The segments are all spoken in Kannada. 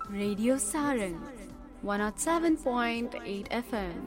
Radio Saran 107.8 FM.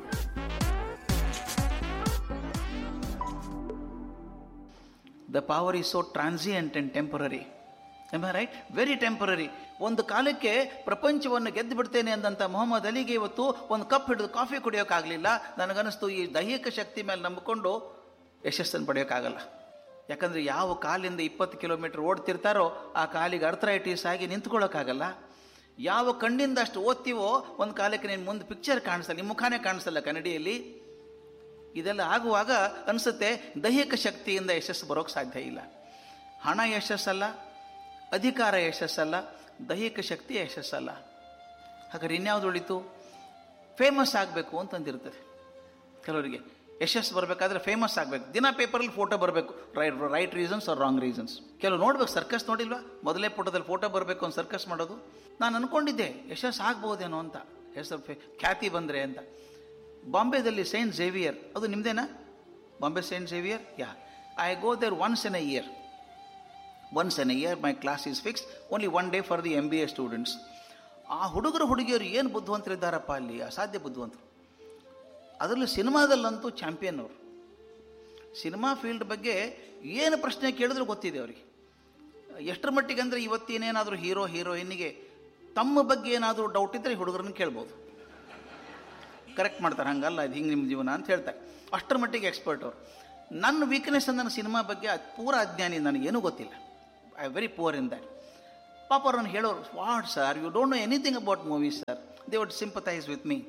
The power is so transient and temporary um right very temporary ಒಂದು ಕಾಲಕ್ಕೆ ಪ್ರಪಂಚವನ್ನು ಗೆದ್ದು ಬಿಡ್ತೇನೆ ಅಂದಂಥ ಮೊಹಮ್ಮದ್ ಅಲಿಗೆ ಇವತ್ತು ಒಂದು ಕಪ್ ಹಿಡಿದು ಕಾಫಿ ಕುಡಿಯೋಕ್ಕಾಗಲಿಲ್ಲ ನನಗನ್ನಿಸ್ತು ಈ ದೈಹಿಕ ಶಕ್ತಿ ಮೇಲೆ ನಂಬಿಕೊಂಡು ಯಶಸ್ಸನ್ನು ಪಡೆಯೋಕ್ಕಾಗಲ್ಲ ಯಾಕಂದರೆ ಯಾವ ಕಾಲಿಂದ ಇಪ್ಪತ್ತು ಕಿಲೋಮೀಟರ್ ಓಡ್ತಿರ್ತಾರೋ ಆ ಕಾಲಿಗೆ ಅರ್ಥರೈಟಿಸ್ ಆಗಿ ನಿಂತ್ಕೊಳ್ಳೋಕ್ಕಾಗಲ್ಲ ಯಾವ ಕಣ್ಣಿಂದ ಅಷ್ಟು ಓದ್ತೀವೋ ಒಂದು ಕಾಲಕ್ಕೆ ನೀನು ಮುಂದೆ ಪಿಕ್ಚರ್ ಕಾಣಿಸಲ್ಲ ನಿಮ್ಮ ಮುಖಾನೇ ಕಾಣಿಸಲ್ಲ ಕನ್ನಡಿಯಲ್ಲಿ ಇದೆಲ್ಲ ಆಗುವಾಗ ಅನಿಸುತ್ತೆ ದೈಹಿಕ ಶಕ್ತಿಯಿಂದ ಯಶಸ್ಸು ಬರೋಕ್ಕೆ ಸಾಧ್ಯ ಇಲ್ಲ ಹಣ ಯಶಸ್ಸಲ್ಲ ಅಧಿಕಾರ ಯಶಸ್ಸಲ್ಲ ದೈಹಿಕ ಶಕ್ತಿ ಯಶಸ್ಸಲ್ಲ ಹಾಗಾದ್ರೆ ಇನ್ಯಾವುದು ಉಳಿತು ಫೇಮಸ್ ಆಗಬೇಕು ಅಂತಂದಿರ್ತದೆ ಕೆಲವರಿಗೆ ಯಶಸ್ಸು ಬರಬೇಕಾದ್ರೆ ಫೇಮಸ್ ಆಗಬೇಕು ದಿನ ಪೇಪರಲ್ಲಿ ಫೋಟೋ ಬರಬೇಕು right right reasons are wrong reasons ಕೆಲವು ನೋಡ್ಬೇಕು ಸರ್ಕಸ್ ನೋಡಿಲ್ವಾ ಮೊದಲೇ ಫೋಟೋದಲ್ಲಿ ಫೋಟೋ ಬರಬೇಕು ಅಂತ ಸರ್ಕಸ್ ಮಾಡೋದು ನಾನು ಅನ್ಕೊಂಡಿದ್ದೆ ಯಶಸ್ಸು ಆಗ್ಬೋದೇನೋ ಅಂತ ಹೆಸರು ಫೇ ಖ್ಯಾತಿ ಬಂದರೆ ಅಂತ ಬಾಂಬೆದಲ್ಲಿ ಸೈಂಟ್ ಝೇವಿಯರ್ ಅದು ನಿಮ್ಮದೇನಾ Bombay saint Xavier ya I go there once in a year once in a year my class is fix only one day for the M B A students ಆ ಹುಡುಗರು ಹುಡುಗಿಯರು ಏನು ಬುದ್ಧಿವಂತರಿದ್ದಾರಪ್ಪ ಅಲ್ಲಿ ಅಸಾಧ್ಯ ಬುದ್ಧಿವಂತರು ಅದರಲ್ಲೂ ಸಿನಿಮಾದಲ್ಲಂತೂ ಚಾಂಪಿಯನ್ ಅವರು ಸಿನಿಮಾ ಫೀಲ್ಡ್ ಬಗ್ಗೆ ಏನು ಪ್ರಶ್ನೆ ಕೇಳಿದ್ರು ಗೊತ್ತಿದೆ ಅವರಿಗೆ ಎಷ್ಟರ ಮಟ್ಟಿಗೆ ಅಂದರೆ ಇವತ್ತೇನೇನಾದರೂ ಹೀರೋ ಹೀರೋಯಿನ್ನಿಗೆ ತಮ್ಮ ಬಗ್ಗೆ ಏನಾದರೂ ಡೌಟ್ ಇದ್ದರೆ ಹುಡುಗರನ್ನ ಕೇಳ್ಬೋದು ಕರೆಕ್ಟ್ ಮಾಡ್ತಾರೆ ಹಂಗಲ್ಲ ಇದು ಹಿಂಗೆ ನಿಮ್ಮ ಜೀವನ ಅಂತ ಹೇಳ್ತಾರೆ ಅಷ್ಟರ ಮಟ್ಟಿಗೆ ಎಕ್ಸ್ಪರ್ಟ್ ಅವರು ನನ್ನ ವೀಕ್ನೆಸ್ ನನ್ನ ಸಿನಿಮಾ ಬಗ್ಗೆ ಅದ್ ಪೂರ ಅಜ್ಞಾನಿ ನನಗೇನೂ ಗೊತ್ತಿಲ್ಲ I very poor in that ಪಾಪ ಅವ್ರನ್ನ ಹೇಳೋರು what sir you don't know anything about movies sir they would sympathise with me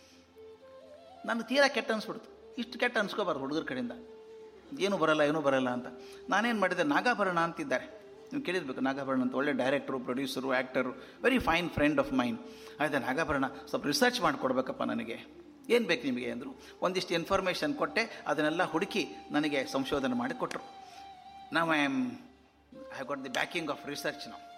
ನನಗೆ ತೀರಾ ಕೆಟ್ಟ ಅನ್ಸ್ಬಿಡ್ತು ಇಷ್ಟು ಕೆಟ್ಟ ಅನ್ಸ್ಕೋಬಾರ್ದು ಹುಡುಗರ ಕಡೆಯಿಂದ ಏನೂ ಬರಲ್ಲ ಏನೂ ಬರಲ್ಲ ಅಂತ ನಾನೇನು ಮಾಡಿದೆ ನಾಗಾಭರಣ ಅಂತಿದ್ದಾರೆ ನೀವು ಕೇಳಿರ್ಬೇಕು ನಾಗಾಭರಣ ಅಂತ ಒಳ್ಳೆ director producer actor very fine friend of mine ಆಯ್ತು ನಾಗಾಭರಣ ಸ್ವಲ್ಪ ರಿಸರ್ಚ್ ಮಾಡಿಕೊಡ್ಬೇಕಪ್ಪ ನನಗೆ ಏನು ಬೇಕು ನಿಮಗೆ ಅಂದರು ಒಂದಿಷ್ಟು ಇನ್ಫಾರ್ಮೇಷನ್ ಕೊಟ್ಟೆ ಅದನ್ನೆಲ್ಲ ಹುಡುಕಿ ನನಗೆ ಸಂಶೋಧನೆ ಮಾಡಿ ಕೊಟ್ಟರು ನಾವು I am I got the backing of research ನಾವು